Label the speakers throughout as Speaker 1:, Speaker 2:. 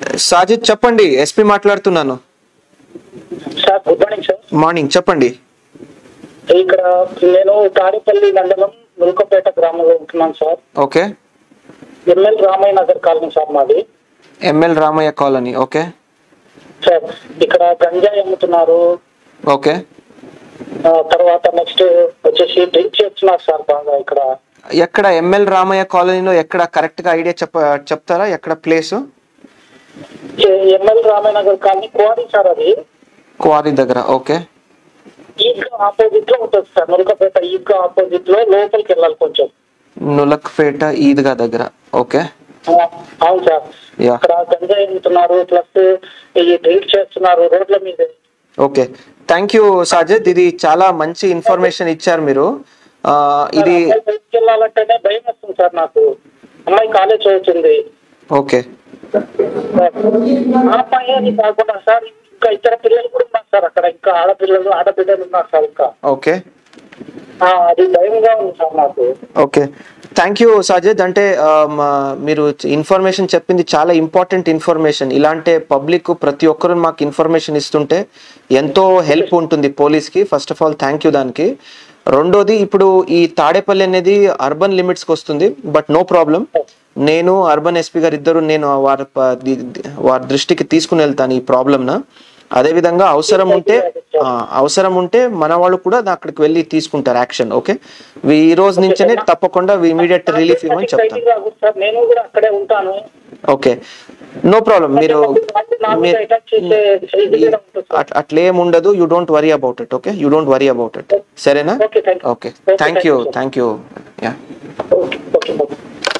Speaker 1: సాజిద్ చెప్పండి ఎస్పీ మాట్లాడుతున్నాను
Speaker 2: sir good morning sir
Speaker 1: morning చెప్పండి
Speaker 2: ఇక్కడ నేను తాడేపల్లి మండలం ముల్కపేట గ్రామంలో ఉంటున్నాను sir
Speaker 1: okay
Speaker 2: ML Ramaiah Nagar colony sir మాది
Speaker 1: ML Ramaiah colony okay
Speaker 2: sir ఇక్కడ గంజాయి అమ్ముతున్నారు
Speaker 1: ఓకే
Speaker 2: ఆ, తర్వాత నెక్స్ట్ వచ్చేసి డ్రింక్ చేస్తున్నారు సార్ బాగా ఇక్కడ
Speaker 1: ఎక్కడ ఎంఎల్ రామయ్య కాలనీలో ఎక్కడ కరెక్ట్ గా ఐడియా చెప్ప చెప్తారా ఎక్కడ place
Speaker 2: ML Ramaiah Nagar colony కోరి సార్ అది
Speaker 1: క్వారీ దగ్గర ఓకే
Speaker 2: ఈద్గా ఆపోజిట్ లో ఉంటుంది సార్ ముల్కపేట ఈద్గా ఆపోజిట్ లో లోపలికి వెళ్ళాలి కొంచెం
Speaker 1: నులక్పేట ఈద్గా దగ్గర ఓకే
Speaker 2: ఆ, అవును సార్
Speaker 1: యా
Speaker 2: ఇక్కడ గంజాయి అమ్ముతున్నారు ప్లస్ ఈ డ్రింక్ చేస్తున్నారు రోడ్ల మీద
Speaker 1: ఓకే థ్యాంక్ యూ సాజిద్ ఇది చాలా మంచి ఇన్ఫర్మేషన్ ఇచ్చారు మీరు ఆ, ఇది
Speaker 2: అమ్మాయి బయటికి వెళ్ళాలంటేనే భయం వస్తుంది సార్ నాకు అమ్మాయి కాలేజ్ చదువుతుంది
Speaker 1: ఓకే
Speaker 2: ఆ అమ్మాయి అని కాకుండా సార్ ఇంకా ఇతర పిల్లలు కూడా ఉన్నారు సార్ అక్కడ ఇంకా ఆడపిల్లలు ఆడపిల్లలు ఉన్నారు సార్ ఇంకా
Speaker 1: ఓకే
Speaker 2: ఆ, అది భయంగా ఉంది సార్ నాకు
Speaker 1: ఓకే థ్యాంక్ యూ సాజిద్ అంటే ఆ, మా- మీరు ఇన్ఫర్మేషన్ చెప్పింది చాలా ఇంపార్టెంట్ ఇన్ఫర్మేషన్ ఇలాంటి పబ్లిక్ ప్రతి ఒక్కరు మాకు ఇన్ఫర్మేషన్ ఇస్తుంటే ఎంతో హెల్ప్ ఉంటుంది పోలీస్కి first of all thank you దానికి రెండోది ఇప్పుడు ఈ తాడేపల్లి అనేది అర్బన్ లిమిట్స్కి వస్తుంది బట్ నో ప్రాబ్లం నేను అర్బన్ ఎస్పీ గారు ఇద్దరు నేను వారి ప- ది- ది- వారి దృష్టికి తీసుకుని వెళ్తాను ఈ ప్రాబ్లమ్న అదేవిధంగా అవసరం ఉంటే ఆ, అవసరం ఉంటే మన వాళ్ళు కూడా అక్కడికి వెళ్ళి తీసుకుంటారు యాక్షన్ ఓకే ఈ రోజు నుంచే తప్పకుండా ఇమీడియట్ రిలీఫ్ ఇవ్వమని చెప్తాను
Speaker 2: Exciting గా ఉంది సార్ నేను కూడా అక్కడే ఉంటాను
Speaker 1: ఓకే నో ప్రాబ్లం మీరు
Speaker 2: నా మీద
Speaker 1: మీరు-
Speaker 2: అటాక్ చేసే ఇది కూడా ఉంటుంది సార్
Speaker 1: అట్- అట్లేం ఉండదు you don't worry about it okay you don't worry about it సరేనా
Speaker 2: Okay, thank you.
Speaker 1: Okay
Speaker 2: Okay,
Speaker 1: thank
Speaker 2: thank
Speaker 1: you
Speaker 2: you, sir.
Speaker 1: Thank you yeah
Speaker 2: okay okay okay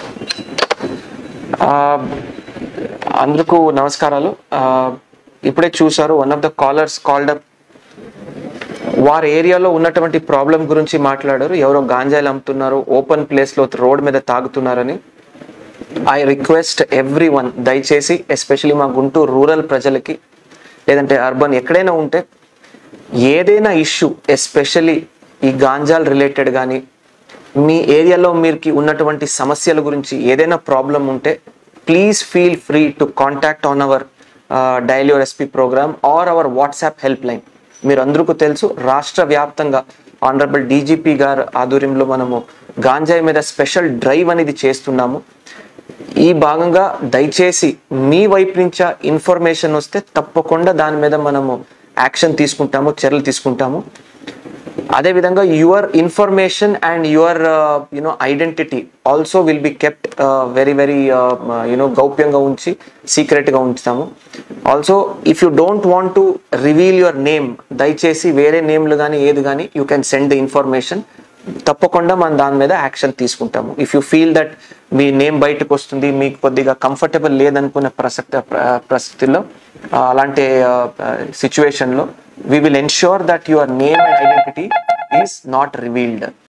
Speaker 1: అందరికీ నమస్కారాలు ఆ, ఇప్పుడే చూశారు one of the callers called up వారి ఏరియాలో ఉన్నటువంటి problem గురించి మాట్లాడారు ఎవరో గాంజాయిలు అమ్ముతున్నారు ఓపెన్ ప్లేస్లో రోడ్ మీద తాగుతున్నారని ఐ రిక్వెస్ట్ ఎవ్రీ వన్ దయచేసి ఎస్పెషలీ మా గుంటూరు రూరల్ ప్రజలకి లేదంటే అర్బన్ ఎక్కడైనా ఉంటే ఏదైనా ఇష్యూ ఎస్పెషలీ ఈ గాంజాల్ రిలేటెడ్ కానీ మీ ఏరియాలో మీకు ఉన్నటువంటి సమస్యల గురించి ఏదైనా ప్రాబ్లం ఉంటే please feel free to contact on our daily SP programme or our WhatsApp helpline మీరు అందరికీ తెలుసు రాష్ట్ర వ్యాప్తంగా ఆనరబుల్ డీజీపీ గారు ఆధ్వర్యంలో మనము గాంజాయి మీద స్పెషల్ డ్రైవ్ అనేది చేస్తున్నాము ఈ భాగంగా దయచేసి మీ వైపు నుంచా ఇన్ఫర్మేషన్ వస్తే తప్పకుండా దాని మీద మనము యాక్షన్ తీసుకుంటాము చర్యలు తీసుకుంటాము అదేవిధంగా your information and your you know identity also will be kept very very you know గౌప్యంగా ఉంచి సీక్రెట్గా ఉంచుతాము also if you don't want to reveal your name దయచేసి వేరే నేమ్లు కానీ ఏది కానీ you can send the information తప్పకుండా మనం దాని మీద యాక్షన్ తీసుకుంటాము ఇఫ్ యూ ఫీల్ దట్ మీ నేమ్ బయటకు వస్తుంది మీకు కొద్దిగా కంఫర్టబుల్ లేదనుకునే ప్రసక్త ప్ర- పరిస్థితుల్లో ఆ, అలాంటి సిచ్యువేషన్లో we will ensure that your name and identity is not revealed